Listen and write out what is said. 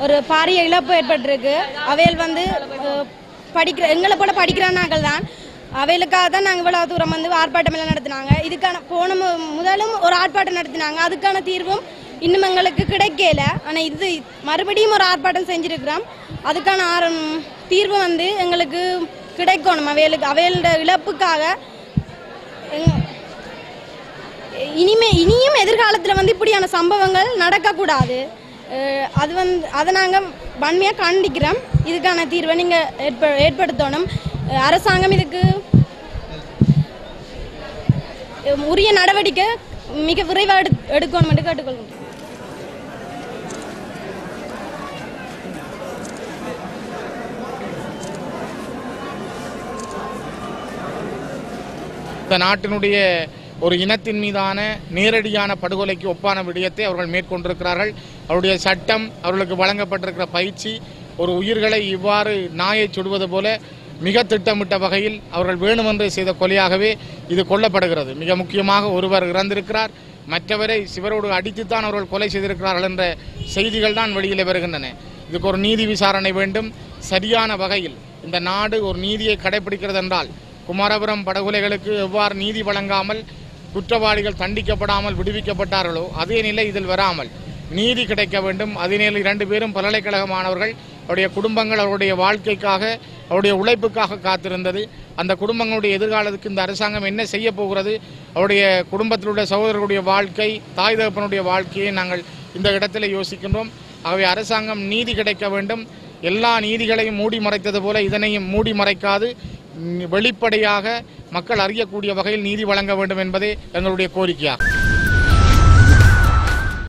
ஒரு பாரிய இழப்பு ஏற்பட்டிருக்கு அவைகள் வந்து அஹ், படிக்கிற எங்களை போல படிக்கிறானாக்கள் தான் அவைகளுக்காக தான் நாங்கள் இவ்வளோ தூரம் வந்து ஆர்ப்பாட்டம் எல்லாம் நடத்தினாங்க இதுக்கான போன மு- முதலும் ஒரு ஆர்ப்பாட்டம் நடத்தினாங்க அதுக்கான தீர்வும் இன்னும் எங்களுக்கு கிடைக்கல ஆனால் இது மறுபடியும் ஒரு ஆர்ப்பாட்டம் செஞ்சிருக்கிறோம் அதுக்கான ஆரம் தீர்வு வந்து எங்களுக்கு கிடைக்கணும் அவைகளுக்கு அவைகளோட இழப்புக்காக எங்க- இனிமே இனியும் எதிர்காலத்தில் வந்து இப்படியான சம்பவங்கள் நடக்கக்கூடாது அஹ் அது வந்து அதை நாங்கள் வன்மையாக கண்டிக்கிறோம் இதுக்கான தீர்வை நீங்கள் ஏற்ப ஏற்படுத்தணும் அஹ் அரசாங்கம் இதுக்கு அஹ் உரிய நடவடிக்கை மிக விரைவாக எடு எடுக்கணும் என்று கேட்டுக்கொள்கிறோம் இந்த நாட்டினுடைய ஒரு இனத்தின் மீதான நேரடியான படுகொலைக்கு ஒப்பான விடயத்தை அவர்கள் மேற்கொண்டிருக்கிறார்கள் அவருடைய சட்டம் அவர்களுக்கு வழங்கப்பட்டிருக்கிற பயிற்சி ஒரு உயிர்களை இவ்வாறு நாயை சுடுவது போல மிக திட்டமிட்ட வகையில் அவர்கள் வேணுமென்று செய்த கொலையாகவே இது கொல்லப்படுகிறது மிக முக்கியமாக ஒருவர் இறந்திருக்கிறார் மற்றவரை சிவரோடு அடித்துத்தான் அவர்கள் கொலை செய்திருக்கிறார்கள் என்ற செய்திகள் தான் வெளியில் வருகின்றன இதுக்கு ஒரு நீதி விசாரணை வேண்டும் சரியான வகையில் இந்த நாடு ஒரு நீதியை கடைபிடிக்கிறது என்றால் குமாரபுரம் படுகொலைகளுக்கு எவ்வாறு நீதி வழங்காமல் குற்றவாளிகள் தண்டிக்கப்படாமல் விடுவிக்கப்பட்டார்களோ அதே நிலை இதில் வராமல் நீதி கிடைக்க வேண்டும் அதே நிலையில் இரண்டு பேரும் பல்கலைக்கழக மாணவர்கள் அவருடைய குடும்பங்கள் அவருடைய வாழ்க்கைக்காக அவருடைய உழைப்புக்காக காத்திருந்தது அந்த குடும்பங்களுடைய எதிர்காலத்துக்கு இந்த அரசாங்கம் என்ன செய்ய போகிறது அவருடைய குடும்பத்தில் உள்ள சகோதரர்களுடைய வாழ்க்கை தாய் தகப்பனுடைய வாழ்க்கையை நாங்கள் இந்த இடத்துல யோசிக்கின்றோம் ஆகவே அரசாங்கம் நீதி கிடைக்க வேண்டும் எல்லா நீதிகளையும் மூடி மறைத்தது போல இதனையும் மூடி மறைக்காது ம், வெளிப்படையாக மக்கள் அறியக்கூடிய வகையில் நீதி வழங்க வேண்டும் என்பதே எங்களுடைய கோரிக்கையாகும்